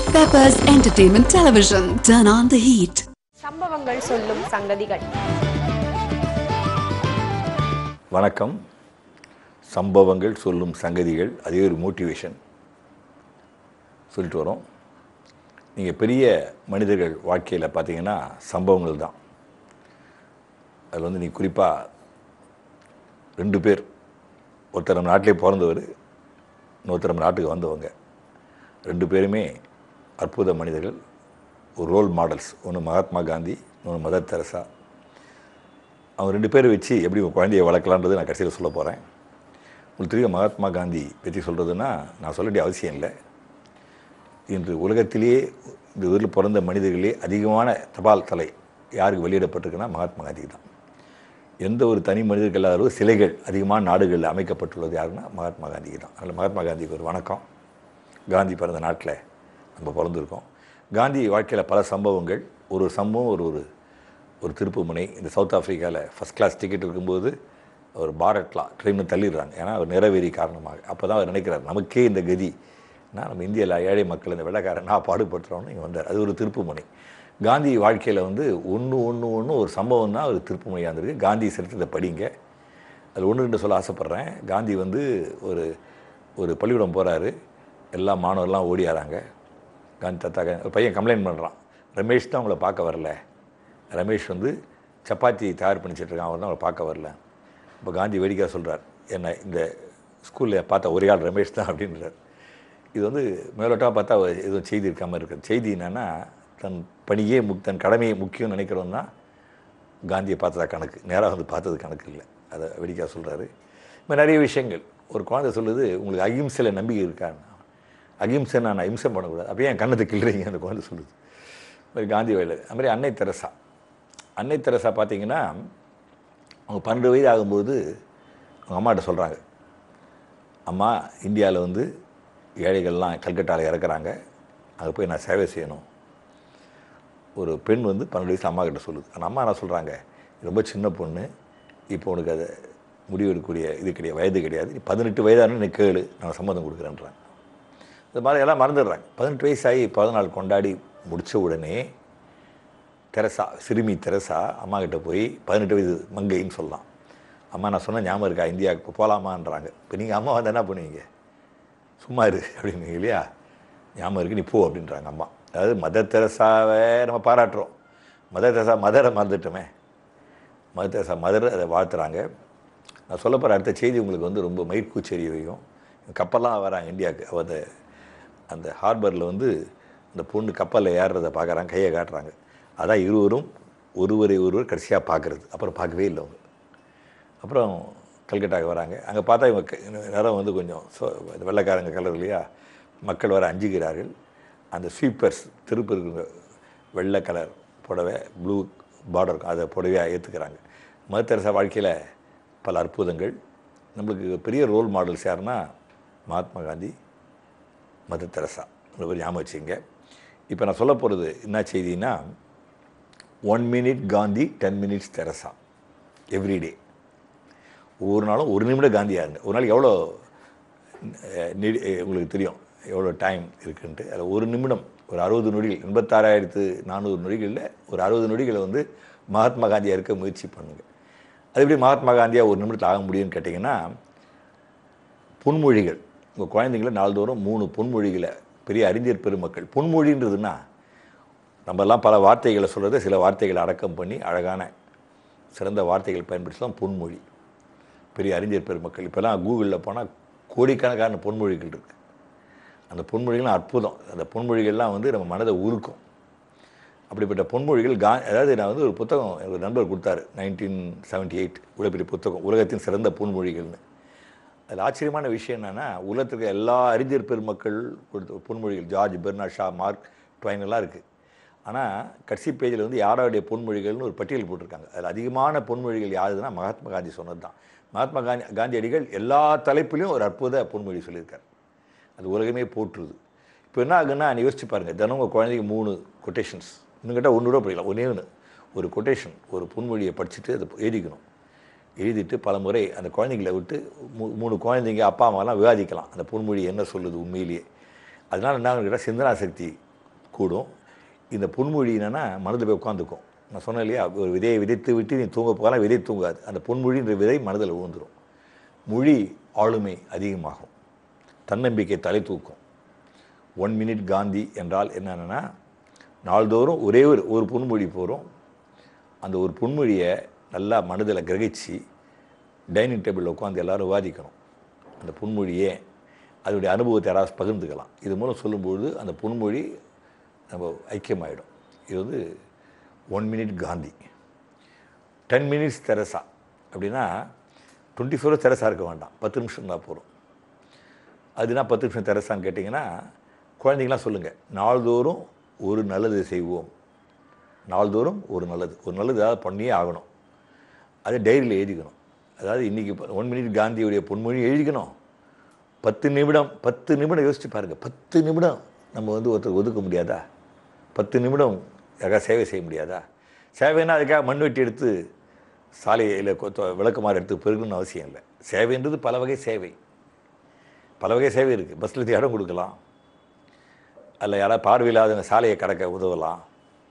Peppers Entertainment Television. Turn on the heat. சம்பவங்கள் சொல்லும் சங்கதிகள் வணக்கம் சம்பவங்கள் சொல்லும் சங்கதிகள் அதே ஒரு மோட்டிவேஷன் சொல்லிட்டு வரோம் நீங்கள் பெரிய மனிதர்கள் வாழ்க்கையில் பார்த்தீங்கன்னா சம்பவங்கள் தான் அதில் வந்து நீ குறிப்பாக ரெண்டு பேர் ஒருத்தர் நம்ம நாட்டிலே பிறந்தவர் இன்னொருத்தர் நம்ம நாட்டுக்கு வந்தவங்க ரெண்டு பேருமே அற்புத மனிதர்கள் ஒரு ரோல் மாடல்ஸ் ஒன்று மகாத்மா காந்தி இன்னொன்று மதர் தெரசா அவங்க ரெண்டு பேரை வச்சு எப்படி உங்கள் குழந்தைய வளர்க்கலான்றது நான் கடைசியில் சொல்ல போகிறேன் உங்களுக்கு தெரியும் மகாத்மா காந்தி பற்றி சொல்கிறதுன்னா நான் சொல்ல வேண்டிய அவசியம் இல்லை இன்று உலகத்திலேயே இந்த ஊரில் பிறந்த மனிதர்களே அதிகமான தபால் தலை யாருக்கு வெளியிடப்பட்டிருக்குன்னா மகாத்மா காந்திக்கு தான் எந்த ஒரு தனி மனிதர்கள் இல்லாத சிலைகள் அதிகமான நாடுகளில் அமைக்கப்பட்டுள்ளது யாருன்னா மகாத்மா காந்திக்கு தான் அதனால் மகாத்மா காந்திக்கு ஒரு வணக்கம் காந்தி பிறந்த நாட்டில் நம்ம பிறந்திருக்கோம் காந்தி வாழ்க்கையில் பல சம்பவங்கள் ஒரு ஒரு சம்பவம் ஒரு ஒரு ஒரு திருப்பு முனை இந்த சவுத் ஆஃப்ரிக்காவில் ஃபஸ்ட் கிளாஸ் டிக்கெட் இருக்கும்போது அவர் பாரட்லாம் ட்ரெயினில் தள்ளிடுறாங்க ஏன்னா அவர் நிறைவேறி காரணமாக அப்போ தான் அவர் நினைக்கிறார் நமக்கே இந்த கதி நான் நம்ம இந்தியாவில் ஏழை மக்கள் இந்த வெள்ளக்காரன் நான் பாடுபட்டுறோன்னு இங்கே வந்தார் அது ஒரு திருப்பு முனை காந்தி வாழ்க்கையில் வந்து ஒன்று ஒன்று ஒன்று ஒரு சம்பவம் தான் ஒரு திருப்பு முனையாக இருந்திருக்கு காந்தி சரித்திரத்தை படிங்க அது ஒன்று ரெண்டு சொல்ல ஆசைப்பட்றேன் காந்தி வந்து ஒரு ஒரு பள்ளிக்கூடம் போகிறாரு எல்லா மாணவர்லாம் ஓடியாராங்க காந்தி தாத்தா காந்தி ஒரு பையன் கம்ப்ளைண்ட் பண்ணுறான் ரமேஷ் தான் உங்களை பார்க்க வரல ரமேஷ் வந்து சப்பாத்தி தயார் பண்ணிச்சிட்டு இருக்கான் அவர் தான் அவரை பார்க்க வரல இப்போ காந்தி வேடிக்கையாக சொல்கிறார் என்ன இந்த ஸ்கூலில் பார்த்த ஒரே ஆள் ரமேஷ் தான் அப்படின்றார் இது வந்து மேலோட்டமாக பார்த்தா எதுவும் செய்தி இருக்காமல் இருக்குது செய்தி என்னென்னா தன் பணியே முக் தன் கடமையை முக்கியம் நினைக்கிறவன் தான் காந்தியை பார்த்ததா கணக்கு நேராக வந்து பார்த்தது கணக்கு இல்லை அதை வேடிக்கையாக சொல்கிறாரு இப்போ நிறைய விஷயங்கள் ஒரு குழந்தை சொல்லுது உங்களுக்கு அகிம்சையில் நம்பிக்கை இருக்கான்னு அகிம்சை நான் அஹிம்சை பண்ணக்கூடாது அப்போ ஏன் கண்ணத்தை கிள்றீங்க அந்த குழந்தை சொல்லுது அது மாதிரி காந்தி வயலு அது மாதிரி அன்னை தெரசா அன்னை தெரசா பார்த்தீங்கன்னா அவங்க பன்னெண்டு வயது ஆகும்போது அவங்க அம்மாட்ட சொல்கிறாங்க அம்மா இந்தியாவில் வந்து ஏழைகள்லாம் கல்கட்டாவில் இறக்குறாங்க அங்கே போய் நான் சேவை செய்யணும் ஒரு பெண் வந்து பன்னெண்டு வயசு அம்மா கிட்ட சொல்லுது அந்த அம்மா என்ன சொல்கிறாங்க ரொம்ப சின்ன பொண்ணு இப்போ உனக்கு அதை முடிவெடுக்கக்கூடிய இது கிடையாது வயது கிடையாது நீ பதினெட்டு வயதான நீ கேளு நான் சம்மதம் கொடுக்குறேன்றாங்க இது மாதிரி எல்லாம் மறந்துடுறாங்க பதினெட்டு வயசாகி பிறந்தநாள் கொண்டாடி முடித்த உடனே தெரசா சிறுமி தெரசா அம்மா கிட்ட போய் பதினெட்டு வயது மங்கைன்னு சொல்லலாம் அம்மா நான் சொன்ன ஞாபகம் இருக்கா இந்தியாவுக்கு இப்போ போகலாமான்றாங்க இப்போ நீங்கள் அம்மா வந்து என்ன பண்ணுவீங்க சும்மா இரு அப்படிங்க இல்லையா ஞாபகம் இருக்கு நீ போ அப்படின்றாங்க அம்மா அதாவது மதர் தெரசாவை நம்ம பாராட்டுறோம் மதர் தெரசா மதரை மறந்துட்டோமே மதர் தெரசா மதரை அதை வாழ்த்துறாங்க நான் சொல்ல போகிற அடுத்த செய்தி உங்களுக்கு வந்து ரொம்ப மயிர்கூச்செறியவையும் கப்பல்லாம் வராங்க இந்தியாவுக்கு அந்த அந்த ஹார்பரில் வந்து அந்த பொண்ணு கப்பலில் ஏறுறதை பார்க்குறாங்க கையை காட்டுறாங்க அதான் இருவரும் ஒருவரை ஒருவர் கடைசியாக பார்க்குறது அப்புறம் பார்க்கவே இல்லை அவங்க அப்புறம் கல்கட்டாவுக்கு வராங்க அங்கே பார்த்தா இவங்க க- நிறம் வந்து கொஞ்சம் சோ இந்த வெள்ளைக்காரங்க கலர் இல்லையா மக்கள் வர அஞ்சுகிறார்கள் அந்த ஸ்வீப்பர்ஸ் திருப்பி இருக்கிற வெள்ளை கலர் புடவை ப்ளூ பார்டர் இருக்கும் அதை புடவையாக ஏற்றுக்கிறாங்க மதத்தரசா வாழ்க்கையில் பல அற்புதங்கள் நம்மளுக்கு பெரிய ரோல் மாடல்ஸ் யாருன்னா மகாத்மா காந்தி மதர் தெரசா இந்த மாதிரி ஞாபகம் வச்சுங்க இப்போ நான் சொல்ல போகிறது என்ன செய்தின்னா one minute Gandhi ten minutes Teresa everyday ஒவ்வொரு நாளும் ஒரு நிமிடம் காந்தியாக இருங்க ஒரு நாளைக்கு எவ்வளோ அஹ், நீடி அஹ், உங்களுக்கு தெரியும் எவ்வளோ டைம் இருக்குன்ட்டு அதில் ஒரு நிமிடம் ஒரு அறுபது நொடிகள் எண்பத்தாறாயிரத்து நானூறு நொடிகளில் ஒரு அறுபது நொடிகளை வந்து மகாத்மா காந்தியாக இருக்க முயற்சி பண்ணுங்கள் அது எப்படி மகாத்மா காந்தியாக ஒரு நிமிடத்தில் ஆக முடியும்னு கேட்டிங்கன்னா பொன்மொழிகள் உங்கள் குழந்தைங்கள நாள்தோறும் மூணு பொன்மொழிகளை பெரிய அறிஞர் பெருமக்கள் பொன்மொழின்றதுன்னா நம்மெல்லாம் பல வார்த்தைகளை சொல்கிறது சில வார்த்தைகளை அடக்கம் பண்ணி அழகான சிறந்த வார்த்தைகள் பயன்படுத்தி தான் பொன்மொழி பெரிய அறிஞர் பெருமக்கள் இப்போல்லாம் கூகுளில் போனால் கோடிக்கணக்கான பொன்மொழிகள் இருக்குது அந்த பொன்மொழிகள்லாம் அற்புதம் அந்த பொன்மொழிகள்லாம் வந்து நம்ம மனதை உருக்கும் அப்படிப்பட்ட பொன்மொழிகள் கா அதாவது நான் வந்து ஒரு புத்தகம் எனக்கு ஒரு நண்பர் கொடுத்தாரு நைன்டீன் செவன்ட்டி எயிட் இவ்வளோ பெரிய புத்தகம் உலகத்தின் சிறந்த பொன்மொழிகள்னு அதில் ஆச்சரியமான விஷயம் என்னென்னா உலகத்துக்கு எல்லா அறிஞர் பெருமக்கள் கொடுத்த பொன்மொழிகள் George Bernard Shaw Mark Twain எல்லாம் இருக்குது ஆனால் கடைசி பேஜில் வந்து யாரோடைய பொன்மொழிகள்னு ஒரு பட்டியல் போட்டிருக்காங்க அதில் அதிகமான பொன்மொழிகள் யாருதுன்னா மகாத்மா காந்தி சொன்னது தான் மகாத்மா காந்தி காந்தியடிகள் எல்லா தலைப்பிலையும் ஒரு அற்புத பொன்மொழி சொல்லியிருக்கார் அது உலகமே போற்றுது இப்போ என்ன ஆகுன்னா நீ யோசிச்சு பாருங்கள் தினம் உங்கள் குழந்தைக்கு மூணு கொட்டேஷன்ஸ் இன்னும் கேட்டால் ஒன்று கூட படிக்கலாம் ஒன்றே ஒன்று ஒரு கொட்டேஷன் ஒரு பொன்மொழியை படிச்சுட்டு அதை எழுதிக்கணும் எழுதிட்டு பல முறை அந்த குழந்தைங்களை விட்டு மூ- மூணு குழந்தைங்க அப்பா அம்மாலாம் விவாதிக்கலாம் அந்த பொன்மொழி என்ன சொல்லுது உண்மையிலேயே அதனால் என்ன கேட்டால் சிந்தனா சக்தி கூடும் இந்த பொன்மொழி என்னென்னா மனதில் போய் உட்காந்துக்கும் நான் சொன்னேன் இல்லையா ஒரு விதையை விதைத்து விட்டு நீ தூங்க போகலாம் விதை தூங்காது அந்த பொன்மொழின்ற விதை மனதில் விழுந்துடும் மொழி ஆளுமை அதிகமாகும் தன்னம்பிக்கை தலை தூக்கும் ஒன் மினிட் காந்தி என்றால் என்னென்னா நாள்தோறும் ஒரே ஒரு ஒரு பொன்மொழி போகிறோம் அந்த ஒரு பொன்மொழியை நல்லா மனதில் கிரகிச்சு டைனிங் டேபிளில் உட்காந்து எல்லாரும் விவாதிக்கணும் அந்த பொன்மொழியே அதனுடைய அனுபவத்தை யாராவது பகிர்ந்துக்கலாம் இது மூலம் சொல்லும்பொழுது அந்த பொன்மொழி நம்ம ஐக்கியமாயிடும் இது வந்து one minute Gandhi ten minutes Teresa அப்படின்னா டுவெண்ட்டி ஃபோர் தெரசா இருக்க வேண்டாம் பத்து நிமிஷம் தான் போகிறோம் அதுனா பத்து நிமிஷம் தெரசான்னு கேட்டிங்கன்னா குழந்தைங்களாம் சொல்லுங்கள் நாள்தோறும் ஒரு நல்லது செய்வோம் நாள்தோறும் ஒரு நல்லது ஒரு நல்லது ஏதாவது பண்ணியே ஆகணும் அது டைரியில் எழுதிக்கணும் அதாவது இன்றைக்கி ஒன் மினிட் காந்தியுடைய பொன்மொழி எழுதிக்கணும் பத்து நிமிடம் பத்து நிமிடம் யோசிச்சு பாருங்கள் பத்து நிமிடம் நம்ம வந்து ஒருத்தர் ஒதுக்க முடியாதா பத்து நிமிடம் யாருக்காக சேவை செய்ய முடியாதா சேவைன்னா அதுக்காக மண்வெட்டி எடுத்து சாலையில் விளக்குமாறு எடுத்து பெருகணும்னு அவசியம் இல்லை சேவைன்றது பல வகை சேவை பல வகை சேவை இருக்குது பஸ்ஸில் இடம் கொடுக்கலாம் அதில் யாராவது பார்வையில்லாதவங்க சாலையை கடக்க உதவலாம்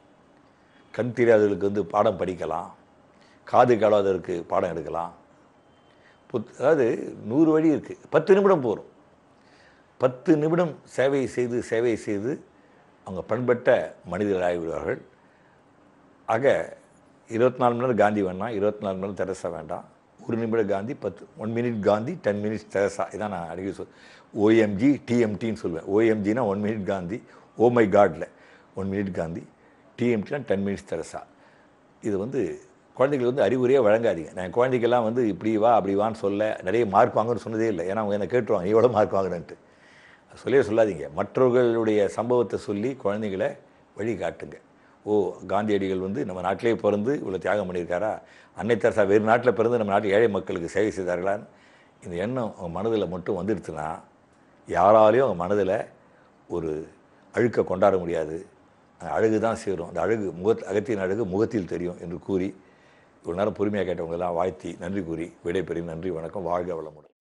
கண் தெரியாதவர்களுக்கு வந்து பாடம் படிக்கலாம் காது கேளாதவருக்கு பாடம் எடுக்கலாம் புத் அதாவது நூறு வழி இருக்குது பத்து நிமிடம் போகிறோம் பத்து நிமிடம் சேவை செய்து சேவை செய்து அவங்க பண்பட்ட மனிதர்களாகி விடுவார்கள் ஆக இருபத்தி நாலு மணி நேரம் காந்தி வேணாம் இருபத்தி நாலு மணி நேரம் தெரசா வேண்டாம் ஒரு நிமிடம் காந்தி பத்து one minute Gandhi ten minutes Teresa இதான் நான் அடிக்கடி சொல் ஓஎம்ஜி டிஎம்டின்னு சொல்லுவேன் ஓஎம்ஜினா one minute Gandhi oh my காடில் ஒன் மினிட் காந்தி டிஎம்டினா டென் மினிட்ஸ் தெரசா இது வந்து குழந்தைகளுக்கு வந்து அறிவுரையே வழங்காதீங்க நான் குழந்தைக்கெல்லாம் வந்து இப்படி வா அப்படி வான்னு சொல்ல நிறைய மார்க் வாங்கன்னு சொன்னதே இல்லை ஏன்னா அவங்க என்ன கேட்டுருவாங்க எவ்வளோ மார்க் வாங்கினன்ட்டு சொல்லவே சொல்லாதீங்க மற்றவர்களுடைய சம்பவத்தை சொல்லி குழந்தைகளை வழி காட்டுங்க ஓ காந்தியடிகள் வந்து நம்ம நாட்டிலே பிறந்து இவ்வளோ தியாகம் பண்ணியிருக்காரா அன்னை தெரசா வேறு நாட்டில் பிறந்து நம்ம நாட்டு ஏழை மக்களுக்கு சேவை செய்தார்களான்னு இந்த எண்ணம் அவங்க மனதில் மட்டும் வந்துடுச்சுன்னா யாராலையும் அவங்க மனதில் ஒரு அழுக்க கொண்டாட முடியாது அழகு தான் சேரும் அந்த அழகு முக அகத்தின் அழகு முகத்தில் தெரியும் என்று கூறி இவ்வளோ நேரம் பொறுமையாக கேட்டவங்கெல்லாம் வாழ்த்தி நன்றி கூறி விடைபெறும் நன்றி வணக்கம் வாழ்க வளமுடன்